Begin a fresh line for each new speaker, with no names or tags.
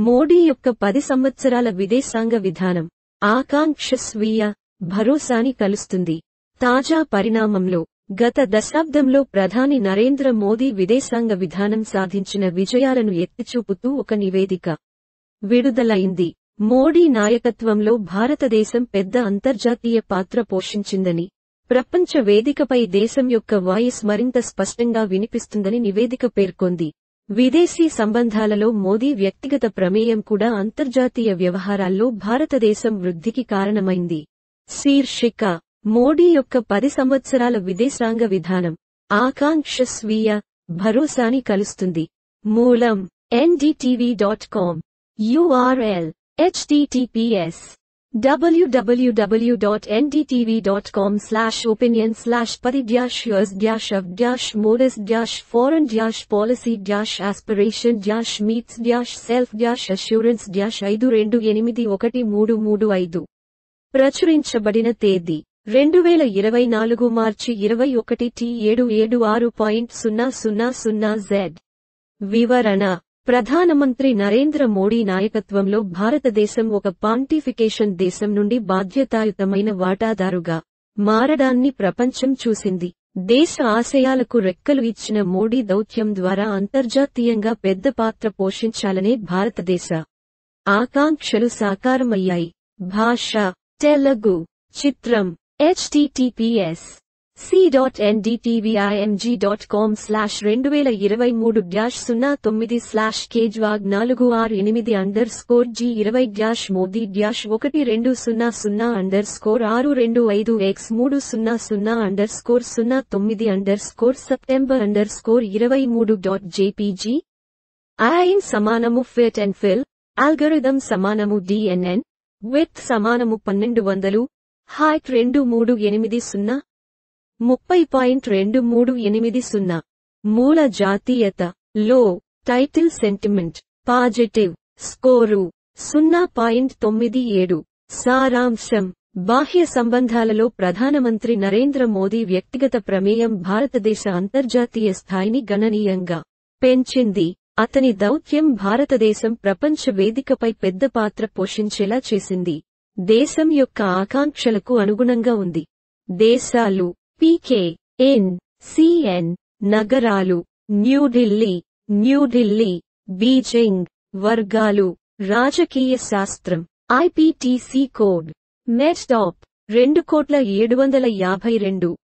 మోడీ యొక్క పది సంవత్సరాల విదేశాంగ విధానం ఆకాంక్ష స్వీయ భరోసాని కలుస్తుంది తాజా పరిణామంలో గత దశాబ్దంలో ప్రధాని నరేంద్ర మోదీ విదేశాంగ విధానం సాధించిన విజయాలను ఎత్తిచూపుతూ ఒక నివేదిక విడుదలైంది మోడీ నాయకత్వంలో భారతదేశం పెద్ద అంతర్జాతీయ పాత్ర పోషించిందని ప్రపంచ వేదికపై దేశం యొక్క వాయిస్ మరింత స్పష్టంగా వినిపిస్తుందని నివేదిక పేర్కొంది విదేశీ సంబంధాలలో మోదీ వ్యక్తిగత ప్రమేయం కూడా అంతర్జాతీయ వ్యవహారాల్లో భారతదేశం వృద్ధికి కారణమైంది శీర్షిక మోడీ యొక్క పది సంవత్సరాల విదేశాంగ విధానం ఆకాంక్ష స్వీయ భరోసాని కలుస్తుంది మూలం NDTV dot com URL https www.ndtv.com slash opinion slash pari dash yours dash of dash modus dash foreign dash policy dash aspiration dash meets dash self dash assurance dash ఐదు రెండు ఎనిమిది ఒకటి మూడు మూడు ఐదు ప్రచురించబడిన తేదీ రెండు వేల ఇరవై నాలుగు మార్చి ఇరవై ఒకటి టి ఏడు ఏడు ఆరు పాయింట్ సున్నా సున్నా సున్నా జెడ్ వివరణ ప్రధానమంత్రి నరేంద్ర మోడీ నాయకత్వంలో భారతదేశం ఒక పాంటిఫికేషన్ దేశం నుండి బాధ్యతాయుతమైన వాటాదారుగా మారడాన్ని ప్రపంచం చూసింది దేశ ఆశయాలకు రెక్కలు ఇచ్చిన మోడీ దౌత్యం ద్వారా అంతర్జాతీయంగా పెద్ద పాత్ర పోషించాలనే భారతదేశ ఆకాంక్షలు సాకారమయ్యాయి భాష తెలుగు చిత్రం హెచ్టిటిపిఎస్ c.ndtvimg.com స్లాష్ రెండు వేల ఇరవై మూడు డ్యాష్ సున్నా తొమ్మిది స్లాష్ కేజ్వాగ్ నాలుగు ఆరు ఎనిమిది అండర్ స్కోర్ జీ ఇరవై డ్యాష్ మోదీ డ్యాష్ ఒకటి రెండు సున్నా సున్నా అండర్ స్కోర్ ఆరు రెండు ఐదు ఎక్స్ మూడు సున్నా సున్నా అండర్ స్కోర్ సున్నా తొమ్మిది underscore September underscore ఇరవై మూడు డాట్ జేపీజీ ఐన్ సమానము ఫిట్ అండ్ ఫిల్ ఆల్గరిథం సమానము డిఎన్ఎన్ విత్ సమానము పన్నెండు వందలు హైట్ రెండు మూడు ఎనిమిది సున్నా ముప్పై పాయింట్ రెండు మూడు ఎనిమిది సున్నా మూల జాతీయత లో టైటిల్ సెంటిమెంట్ పాజిటివ్ స్కోరు సున్నా పాయింట్ తొమ్మిది ఏడు సారాంశం బాహ్య సంబంధాలలో ప్రధానమంత్రి నరేంద్ర మోదీ వ్యక్తిగత ప్రమేయం భారతదేశ అంతర్జాతీయ స్థాయిని గణనీయంగా పెంచింది అతని దౌత్యం భారతదేశం ప్రపంచ వేదికపై పెద్ద పాత్ర పోషించేలా చేసింది దేశం యొక్క ఆకాంక్షలకు అనుగుణంగా ఉంది దేశాలు పీకే ఎన్ సిఎన్ నగరాలు న్యూఢిల్లీ న్యూఢిల్లీ బీజింగ్ వర్గాలు రాజకీయ శాస్త్రం ఐపీటీసీ కోడ్ మెట్డాప్ రెండు కోట్ల ఏడు వందల యాభై రెండు